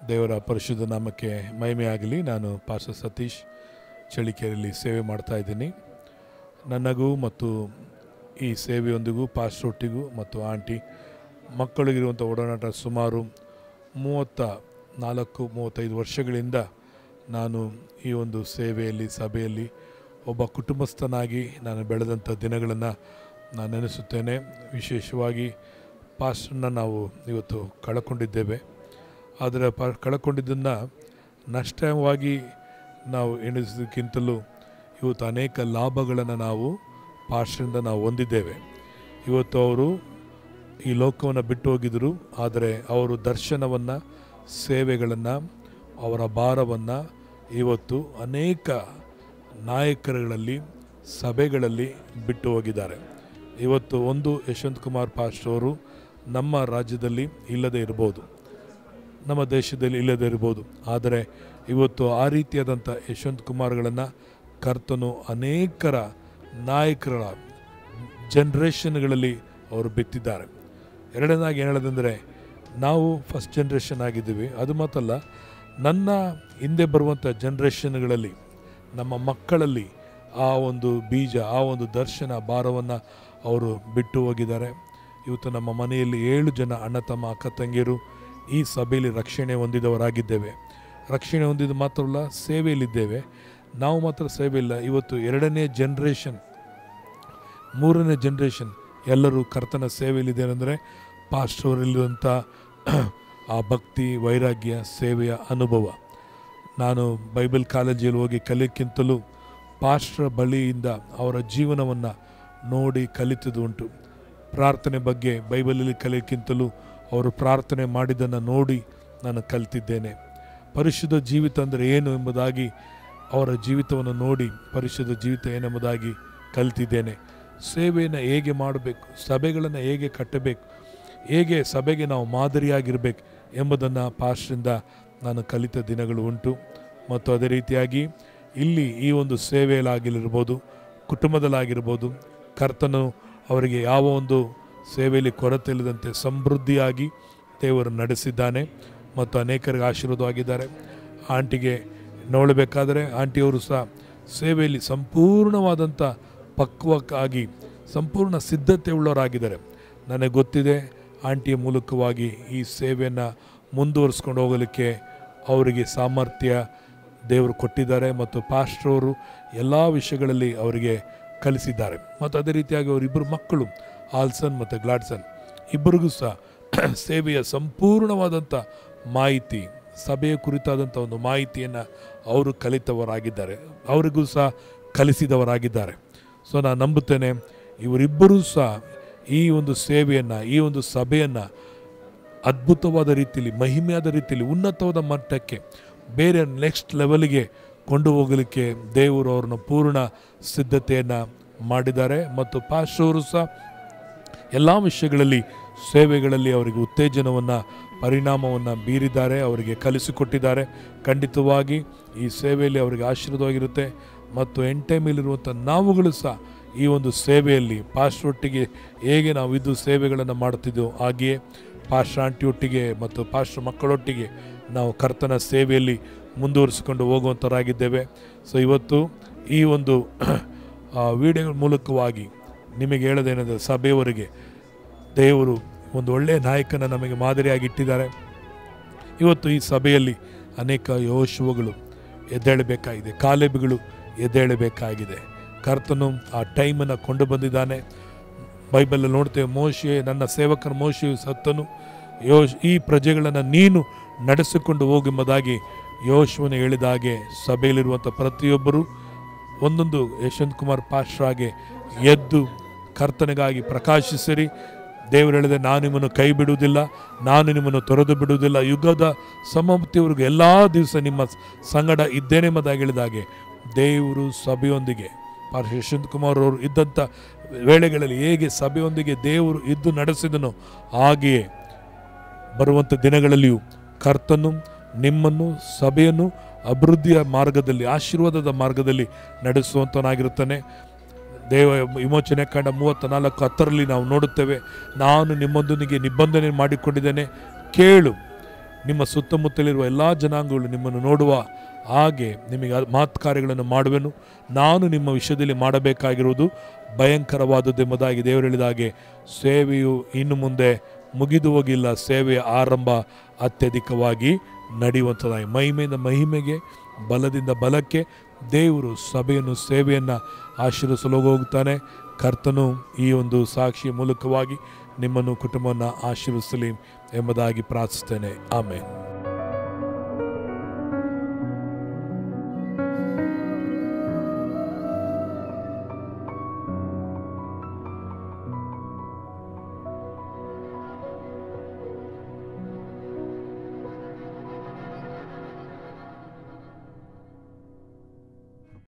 ದೇವರ ಪರಿಶುದ್ಧ ನಾಮಕ್ಕೆ ಮಹಿಮೆಯಾಗಲಿ ನಾನು ಪಾಸ್ಟರ್ ಸತೀಶ್ ಚಳಿಕೆರೆಯಲ್ಲಿ ಸೇವೆ ಮಾಡ್ತಾ ಇದ್ದೀನಿ ನನಗೂ ಮತ್ತು ಈ ಸೇವೆಯೊಂದಿಗೂ ಪಾಸ್ಟರ್ ಒಟ್ಟಿಗೂ ಮತ್ತು ಆಂಟಿ ಮಕ್ಕಳಿಗಿರುವಂಥ ಒಡನಾಟ ಸುಮಾರು ಮೂವತ್ತ ನಾಲ್ಕು ಮೂವತ್ತೈದು ವರ್ಷಗಳಿಂದ ನಾನು ಈ ಒಂದು ಸೇವೆಯಲ್ಲಿ ಸಭೆಯಲ್ಲಿ ಒಬ್ಬ ಕುಟುಂಬಸ್ಥನಾಗಿ ನಾನು ಬೆಳೆದಂಥ ದಿನಗಳನ್ನು ನಾನು ನೆನೆಸುತ್ತೇನೆ ವಿಶೇಷವಾಗಿ ಪಾಸ್ಟರ್ನ ನಾವು ಇವತ್ತು ಕಳ್ಕೊಂಡಿದ್ದೇವೆ ಆದರೆ ಪ ಕಳ್ಕೊಂಡಿದ್ದನ್ನು ನಷ್ಟವಾಗಿ ನಾವು ಎಣಿಸೋದಕ್ಕಿಂತಲೂ ಇವತ್ತು ಅನೇಕ ಲಾಭಗಳನ್ನು ನಾವು ಪಾಸ್ಟರಿಂದ ನಾವು ಹೊಂದಿದ್ದೇವೆ ಇವತ್ತು ಅವರು ಈ ಲೋಕವನ್ನು ಬಿಟ್ಟು ಹೋಗಿದ್ದರು ಆದರೆ ಅವರು ದರ್ಶನವನ್ನು ಸೇವೆಗಳನ್ನು ಅವರ ಭಾರವನ್ನು ಇವತ್ತು ಅನೇಕ ನಾಯಕರುಗಳಲ್ಲಿ ಸಭೆಗಳಲ್ಲಿ ಬಿಟ್ಟು ಹೋಗಿದ್ದಾರೆ ಇವತ್ತು ಒಂದು ಯಶವಂತ್ ಕುಮಾರ್ ಪಾಸ್ಟ್ ಅವರು ನಮ್ಮ ರಾಜ್ಯದಲ್ಲಿ ಇಲ್ಲದೆ ಇರ್ಬೋದು ನಮ್ಮ ದೇಶದಲ್ಲಿ ಇಲ್ಲದೆ ಇರ್ಬೋದು ಆದರೆ ಇವತ್ತು ಆ ರೀತಿಯಾದಂಥ ಯಶವಂತ್ ಕುಮಾರ್ಗಳನ್ನು ಕರ್ತನು ಅನೇಕರ ನಾಯಕರ ಜನ್ರೇಷನ್ಗಳಲ್ಲಿ ಅವರು ಬಿತ್ತಿದ್ದಾರೆ ಎರಡನೇದಾಗಿ ಏನು ಹೇಳೋದಂದರೆ ನಾವು ಫಸ್ಟ್ ಜನ್ರೇಷನ್ ಆಗಿದ್ದೀವಿ ಅದು ಮಾತಲ್ಲ ನನ್ನ ಹಿಂದೆ ಬರುವಂಥ ಜನ್ರೇಷನ್ಗಳಲ್ಲಿ ನಮ್ಮ ಮಕ್ಕಳಲ್ಲಿ ಆ ಒಂದು ಬೀಜ ಆ ಒಂದು ದರ್ಶನ ಭಾರವನ್ನು ಅವರು ಬಿಟ್ಟು ಹೋಗಿದ್ದಾರೆ ಇವತ್ತು ನಮ್ಮ ಮನೆಯಲ್ಲಿ ಏಳು ಜನ ಅಣ್ಣ ತಮ್ಮ ಅಕ್ಕ ತಂಗಿಯರು ಈ ಸಭೆಯಲ್ಲಿ ರಕ್ಷಣೆ ಹೊಂದಿದವರಾಗಿದ್ದೇವೆ ರಕ್ಷಣೆ ಹೊಂದಿದ ಮಾತ್ರವಲ್ಲ ಸೇವೆಯಲ್ಲಿದ್ದೇವೆ ನಾವು ಮಾತ್ರ ಸೇವೆ ಇಲ್ಲ ಇವತ್ತು ಎರಡನೇ ಜನ್ರೇಷನ್ ಮೂರನೇ ಜನ್ರೇಷನ್ ಎಲ್ಲರೂ ಕರ್ತನ ಸೇವೆಯಲ್ಲಿದ್ದಾರೆ ಅಂದರೆ ಪಾಸ್ಟೋರಲ್ಲಿರುವಂಥ ಆ ಭಕ್ತಿ ವೈರಾಗ್ಯ ಸೇವೆಯ ಅನುಭವ ನಾನು ಬೈಬಲ್ ಕಾಲೇಜಿಯಲ್ಲಿ ಹೋಗಿ ಕಲಿಯಕ್ಕಿಂತಲೂ ಪಾಸ್ಟ್ರ ಬಳಿಯಿಂದ ಅವರ ಜೀವನವನ್ನು ನೋಡಿ ಕಲಿತದ್ದು ಉಂಟು ಪ್ರಾರ್ಥನೆ ಬಗ್ಗೆ ಬೈಬಲಲ್ಲಿ ಕಲಿಯಕ್ಕಿಂತಲೂ ಅವರು ಪ್ರಾರ್ಥನೆ ಮಾಡಿದ್ದನ್ನು ನೋಡಿ ನಾನು ಕಲಿತಿದ್ದೇನೆ ಪರಿಶುದ್ಧ ಜೀವಿತ ಅಂದರೆ ಏನು ಎಂಬುದಾಗಿ ಅವರ ಜೀವಿತವನ್ನು ನೋಡಿ ಪರಿಶುದ್ಧ ಜೀವಿತ ಏನೆಂಬುದಾಗಿ ಕಲಿತಿದ್ದೇನೆ ಸೇವೆಯನ್ನು ಹೇಗೆ ಮಾಡಬೇಕು ಸಭೆಗಳನ್ನು ಹೇಗೆ ಕಟ್ಟಬೇಕು ಹೇಗೆ ಸಭೆಗೆ ನಾವು ಮಾದರಿಯಾಗಿರಬೇಕು ಎಂಬುದನ್ನು ಪಾಸ್ಟ್ರಿಂದ ನಾನು ಕಲಿತ ದಿನಗಳು ಉಂಟು ಮತ್ತು ಅದೇ ರೀತಿಯಾಗಿ ಇಲ್ಲಿ ಈ ಒಂದು ಸೇವೆಯಲ್ಲಾಗಿರ್ಬೋದು ಕುಟುಂಬದಲ್ಲಾಗಿರ್ಬೋದು ಕರ್ತನು ಅವರಿಗೆ ಯಾವ ಒಂದು ಸೇವೆಯಲ್ಲಿ ಕೊರತೆ ಇಲ್ಲದಂತೆ ಸಮೃದ್ಧಿಯಾಗಿ ದೇವರು ನಡೆಸಿದ್ದಾನೆ ಮತ್ತು ಅನೇಕರಿಗೆ ಆಶೀರ್ವಾದವಾಗಿದ್ದಾರೆ ಆಂಟಿಗೆ ನೋಡಬೇಕಾದರೆ ಆಂಟಿಯವರು ಸಹ ಸೇವೆಯಲ್ಲಿ ಸಂಪೂರ್ಣವಾದಂಥ ಪಕ್ವಕ್ಕಾಗಿ ಸಂಪೂರ್ಣ ಸಿದ್ಧತೆ ಉಳ್ಳವರಾಗಿದ್ದಾರೆ ನನಗೆ ಗೊತ್ತಿದೆ ಆಂಟಿಯ ಮೂಲಕವಾಗಿ ಈ ಸೇವೆಯನ್ನು ಮುಂದುವರಿಸ್ಕೊಂಡು ಹೋಗಲಿಕ್ಕೆ ಅವರಿಗೆ ಸಾಮರ್ಥ್ಯ ದೇವರು ಕೊಟ್ಟಿದ್ದಾರೆ ಮತ್ತು ಪಾಸ್ಟ್ರವರು ಎಲ್ಲ ವಿಷಯಗಳಲ್ಲಿ ಅವರಿಗೆ ಕಲಿಸಿದ್ದಾರೆ ಮತ್ತು ಅದೇ ರೀತಿಯಾಗಿ ಅವರಿಬ್ಬರು ಮಕ್ಕಳು ಆಲ್ಸನ್ ಮತ್ತು ಗ್ಲಾಡ್ಸನ್ ಇಬ್ಬರಿಗೂ ಸಹ ಸೇವೆಯ ಸಂಪೂರ್ಣವಾದಂಥ ಮಾಹಿತಿ ಸಭೆಯ ಕುರಿತಾದಂಥ ಒಂದು ಮಾಹಿತಿಯನ್ನು ಅವರು ಕಲಿತವರಾಗಿದ್ದಾರೆ ಅವರಿಗೂ ಸಹ ಕಲಿಸಿದವರಾಗಿದ್ದಾರೆ ಸೊ ನಾನು ನಂಬುತ್ತೇನೆ ಇವರಿಬ್ಬರೂ ಸಹ ಈ ಒಂದು ಸೇವೆಯನ್ನು ಈ ಒಂದು ಸಭೆಯನ್ನು ಅದ್ಭುತವಾದ ರೀತಿಯಲ್ಲಿ ಮಹಿಮೆಯಾದ ರೀತಿಯಲ್ಲಿ ಉನ್ನತವಾದ ಮಟ್ಟಕ್ಕೆ ಬೇರೆ ನೆಕ್ಸ್ಟ್ ಲೆವೆಲ್ಗೆ ಕೊಂಡು ಹೋಗಲಿಕ್ಕೆ ದೇವರು ಅವ್ರನ್ನ ಪೂರ್ಣ ಸಿದ್ಧತೆಯನ್ನು ಮಾಡಿದ್ದಾರೆ ಮತ್ತು ಪಾಶ್ವರು ಸಹ ಎಲ್ಲ ವಿಷಯಗಳಲ್ಲಿ ಸೇವೆಗಳಲ್ಲಿ ಅವರಿಗೆ ಉತ್ತೇಜನವನ್ನು ಪರಿಣಾಮವನ್ನು ಬೀರಿದ್ದಾರೆ ಅವರಿಗೆ ಕಲಿಸಿಕೊಟ್ಟಿದ್ದಾರೆ ಖಂಡಿತವಾಗಿ ಈ ಸೇವೆಯಲ್ಲಿ ಅವರಿಗೆ ಆಶೀರ್ವಾದವಾಗಿರುತ್ತೆ ಮತ್ತು ಎಂಟೈಮೇಲಿರುವಂಥ ನಾವುಗಳು ಸಹ ಈ ಒಂದು ಸೇವೆಯಲ್ಲಿ ಪಾಸ್ಟರ್ ಒಟ್ಟಿಗೆ ಹೇಗೆ ನಾವು ಇದು ಸೇವೆಗಳನ್ನು ಮಾಡುತ್ತಿದ್ದೆವು ಹಾಗೆಯೇ ಪಾಸ್ಟರ್ ಆಂಟಿ ಒಟ್ಟಿಗೆ ಮತ್ತು ಪಾಸ್ಟರ್ ಮಕ್ಕಳೊಟ್ಟಿಗೆ ನಾವು ಕರ್ತನ ಸೇವೆಯಲ್ಲಿ ಮುಂದುವರಿಸಿಕೊಂಡು ಹೋಗುವಂಥವರಾಗಿದ್ದೇವೆ ಸೊ ಇವತ್ತು ಈ ಒಂದು ವಿಡಿಯೋ ಮೂಲಕವಾಗಿ ನಿಮಗೆ ಹೇಳೋದೇನೆಂದರೆ ಸಭೆಯವರಿಗೆ ದೇವರು ಒಂದು ಒಳ್ಳೆಯ ನಾಯಕನ ನಮಗೆ ಮಾದರಿಯಾಗಿ ಇಟ್ಟಿದ್ದಾರೆ ಇವತ್ತು ಈ ಸಭೆಯಲ್ಲಿ ಅನೇಕ ಯೋಶುವಗಳು ಎದ್ದೇಳಬೇಕಾಗಿದೆ ಕಾಲೇಬುಗಳು ಎದ್ದೇಳಬೇಕಾಗಿದೆ ಕರ್ತನು ಆ ಟೈಮನ್ನು ಕೊಂಡು ಬಂದಿದ್ದಾನೆ ಬೈಬಲಲ್ಲಿ ನೋಡ್ತೇವೆ ಮೋಶೆ ನನ್ನ ಸೇವಕನ ಮೋಶೆಯು ಸತ್ತನು ಯೋಶ್ ಈ ಪ್ರಜೆಗಳನ್ನು ನೀನು ನಡೆಸಿಕೊಂಡು ಹೋಗೆಂಬುದಾಗಿ ಯೋಶುವನು ಹೇಳಿದ ಹಾಗೆ ಸಭೆಯಲ್ಲಿರುವಂಥ ಪ್ರತಿಯೊಬ್ಬರು ಒಂದೊಂದು ಯಶವಂತ್ ಕುಮಾರ್ ಪಾಶ್ರಾಗೆ ಎದ್ದು ಕರ್ತನೆಗಾಗಿ ಪ್ರಕಾಶಿಸಿರಿ ದೇವರು ಹೇಳಿದೆ ನಾನು ನಿಮ್ಮನ್ನು ಕೈ ಬಿಡುವುದಿಲ್ಲ ನಾನು ನಿಮ್ಮನ್ನು ತೊರೆದು ಬಿಡುವುದಿಲ್ಲ ಯುಗದ ಸಮಾಪ್ತಿವರೆಗೂ ಎಲ್ಲ ದಿವಸ ನಿಮ್ಮ ಸಂಗಡ ಇದ್ದೇನೆ ಎಂಬುದಾಗಿ ಹೇಳಿದಾಗೆ ದೇವರು ಸಭೆಯೊಂದಿಗೆ ಪಾರ್ ಯಶವಂತ್ ಕುಮಾರ್ ಅವರು ಇದ್ದಂಥ ವೇಳೆಗಳಲ್ಲಿ ಹೇಗೆ ಸಭೆಯೊಂದಿಗೆ ದೇವರು ಇದ್ದು ನಡೆಸಿದನು ಹಾಗೆಯೇ ಬರುವಂಥ ದಿನಗಳಲ್ಲಿಯೂ ಕರ್ತನು ನಿಮ್ಮನ್ನು ಸಭೆಯನ್ನು ಅಭಿವೃದ್ಧಿಯ ಮಾರ್ಗದಲ್ಲಿ ಆಶೀರ್ವಾದದ ಮಾರ್ಗದಲ್ಲಿ ನಡೆಸುವಂತನಾಗಿರುತ್ತಾನೆ ದೇವ ವಿಮೋಚನೆ ಕಂಡ ಮೂವತ್ತ ನಾಲ್ಕು ಹತ್ತರಲ್ಲಿ ನಾವು ನೋಡುತ್ತೇವೆ ನಾನು ನಿಮ್ಮೊಂದಿಗೆ ನಿಬಂಧನೆ ಮಾಡಿಕೊಂಡಿದ್ದೇನೆ ಕೇಳು ನಿಮ್ಮ ಸುತ್ತಮುತ್ತಲಿರುವ ಎಲ್ಲ ಜನಾಂಗಗಳು ನಿಮ್ಮನ್ನು ನೋಡುವ ಹಾಗೆ ನಿಮಗೆ ಮಾತು ಕಾರ್ಯಗಳನ್ನು ಮಾಡುವೆನು ನಾನು ನಿಮ್ಮ ವಿಷಯದಲ್ಲಿ ಮಾಡಬೇಕಾಗಿರುವುದು ಭಯಂಕರವಾದದ್ದೆಂಬುದಾಗಿ ದೇವರು ಹೇಳಿದ ಹಾಗೆ ಸೇವೆಯು ಇನ್ನು ಮುಂದೆ ಮುಗಿದು ಹೋಗಿಲ್ಲ ಸೇವೆಯ ಆರಂಭ ಅತ್ಯಧಿಕವಾಗಿ ನಡೆಯುವಂಥದ್ದಾಗಿ ಮಹಿಮೆಯಿಂದ ಮಹಿಮೆಗೆ ಬಲದಿಂದ ಬಲಕ್ಕೆ ದೇವರು ಸಭೆಯನ್ನು ಸೇವೆಯನ್ನು ಆಶೀರ್ವಿಸಲು ಹೋಗುತ್ತಾನೆ ಕರ್ತನು ಈ ಒಂದು ಸಾಕ್ಷಿಯ ಮೂಲಕವಾಗಿ ನಿಮ್ಮನ್ನು ಕುಟುಂಬವನ್ನು ಆಶೀರ್ವಿಸಲಿ ಎಂಬುದಾಗಿ ಪ್ರಾರ್ಥಿಸ್ತೇನೆ ಆಮೇಲೆ